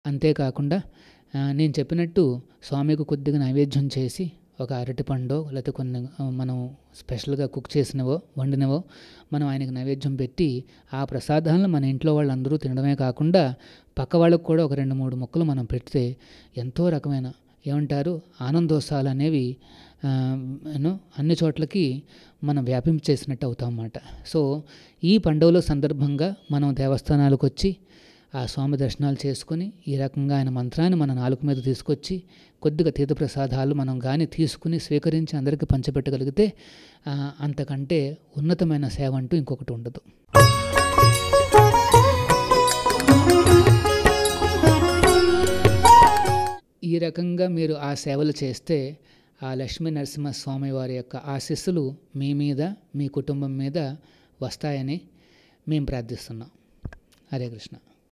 అంతేకాకుండా ఆ, నేను చెప్పినట్టు స్వామికి కొద్దిగా నైవేద్యం చేసి ఒక అరటిపండో లేకపోతే కొన్ని ఆ, మనం స్పెషల్గా కుక్ చేసినవో వండినవో మనం ఆయనకి నైవేద్యం పెట్టి ఆ ప్రసాదాలను మన ఇంట్లో వాళ్ళందరూ తినడమే కాకుండా పక్క వాళ్ళకు కూడా ఒక రెండు మూడు ముక్కలు మనం పెడితే ఎంతో రకమైన ఏమంటారు ఆనందోత్సవాలు అనేవి ఆ, ను అన్ని చోట్లకి మనం వ్యాపించేసినట్టు అవుతాం అన్నమాట సో ఈ పండుగల సందర్భంగా మనం దేవస్థానాలకు వచ్చి ఆ స్వామి దర్శనాలు చేసుకుని ఈ రకంగా ఆయన మంత్రాన్ని మన నాలుగు మీద తీసుకొచ్చి కొద్దిగా తీర్థప్రసాదాలు మనం కానీ తీసుకుని స్వీకరించి అందరికీ పంచిపెట్టగలిగితే ఆ, అంతకంటే ఉన్నతమైన సేవ అంటూ ఇంకొకటి ఉండదు ఈ రకంగా మీరు ఆ సేవలు చేస్తే ఆ లక్ష్మీ నరసింహస్వామి వారి యొక్క ఆశీస్సులు మీ మీద మీ కుటుంబం మీద వస్తాయని మేము ప్రార్థిస్తున్నాం హరే కృష్ణ